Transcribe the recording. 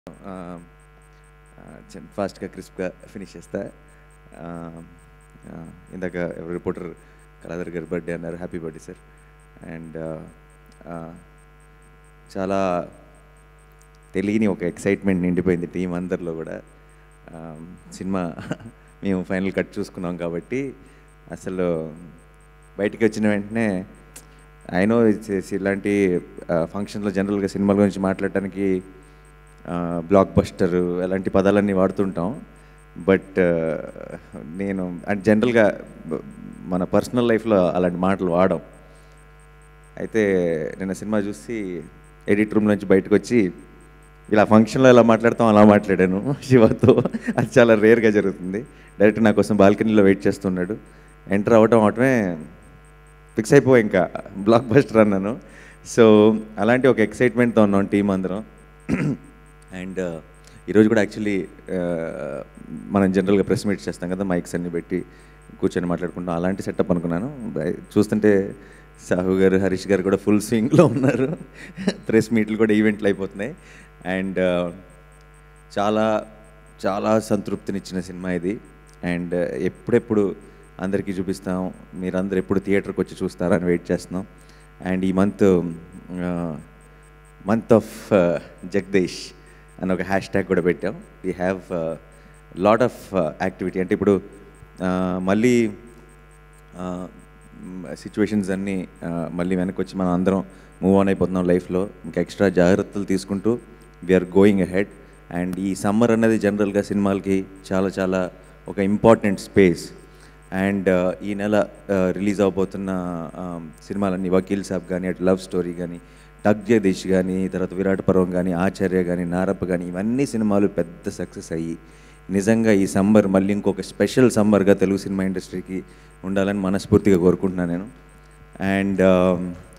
ఫాస్ట్గా క్రిస్ప్గా ఫినిష్ చేస్తా ఆ, ఆ, ఇందాక ఎవరు రిపోర్టర్ కళాధర్ గారి బర్త్డే అన్నారు హ్యాపీ బర్త్డే సార్ అండ్ చాలా తెలియని ఒక ఎక్సైట్మెంట్ నిండిపోయింది టీం అందరిలో కూడా ఆ, సినిమా మేము ఫైనల్ కట్ చూసుకున్నాం కాబట్టి అసలు బయటికి వచ్చిన వెంటనే అయినో ఇలాంటి ఫంక్షన్లో జనరల్గా సినిమాల గురించి మాట్లాడటానికి బ్లాక్ బస్టర్ అలాంటి పదాలన్నీ వాడుతుంటాం బట్ నేను అంటే జనరల్గా మన పర్సనల్ లైఫ్లో అలాంటి మాటలు వాడం అయితే నిన్న సినిమా చూసి ఎడిట్ రూమ్ నుంచి బయటకు వచ్చి ఇలా ఫంక్షన్లో ఎలా మాట్లాడతాం అలా మాట్లాడాను శివతో అది చాలా రేర్గా జరుగుతుంది డైరెక్ట్ నా కోసం బాల్కనీలో వెయిట్ చేస్తున్నాడు ఎంటర్ అవ్వటం అవటమే ఫిక్స్ అయిపో ఇంకా బ్లాక్ బస్టర్ అన్నాను సో అలాంటి ఒక ఎక్సైట్మెంట్తో ఉన్నాం టీం అందరం అండ్ ఈరోజు కూడా యాక్చువల్లీ మనం జనరల్గా ప్రెస్ మీట్ చేస్తాం కదా మైక్స్ అన్ని పెట్టి కూర్చొని మాట్లాడుకుంటాం అలాంటి సెటప్ అనుకున్నాను బై- చూస్తుంటే సాహు గారు హరీష్ గారు కూడా ఫుల్ స్వింగ్లో ఉన్నారు ప్రెస్ మీట్లు కూడా ఈవెంట్లు అయిపోతున్నాయి అండ్ చాలా చాలా సంతృప్తినిచ్చిన సినిమా ఇది అండ్ ఎప్పుడెప్పుడు అందరికీ చూపిస్తాం మీరందరూ ఎప్పుడు థియేటర్కి వచ్చి చూస్తారని వెయిట్ చేస్తున్నాం అండ్ ఈ మంత్ మంత్ ఆఫ్ జగదీష్ అని ఒక హ్యాష్ ట్యాగ్ కూడా పెట్టాం we have lot of activity అంటే ఇప్పుడు uh, మళ్ళీ సిచ్యువేషన్స్ అన్నీ uh, మళ్ళీ వెనక్కి వచ్చి మనం అందరం మూవ్ ఆన్ అయిపోతున్నాం లైఫ్లో ఇంకా ఎక్స్ట్రా జాగ్రత్తలు తీసుకుంటూ వీఆర్ గోయింగ్ అహెడ్ అండ్ ఈ సమ్మర్ అన్నది జనరల్గా సినిమాలకి చాలా చాలా ఒక ఇంపార్టెంట్ స్పేస్ అండ్ ఈ నెల రిలీజ్ అవబోతున్న um, సినిమాలన్నీ వకీల్ సాబ్ కానీ అటు లవ్ స్టోరీ కానీ టగ్ జగదీష్ కానీ తర్వాత విరాట్ పర్వం కానీ ఆచార్య కానీ నారప్ప కానీ ఇవన్నీ సినిమాలు పెద్ద సక్సెస్ అయ్యి నిజంగా ఈ సమ్మర్ మళ్ళీ ఇంకొక స్పెషల్ సమ్మర్గా తెలుగు సినిమా ఇండస్ట్రీకి ఉండాలని మనస్ఫూర్తిగా కోరుకుంటున్నాను నేను అండ్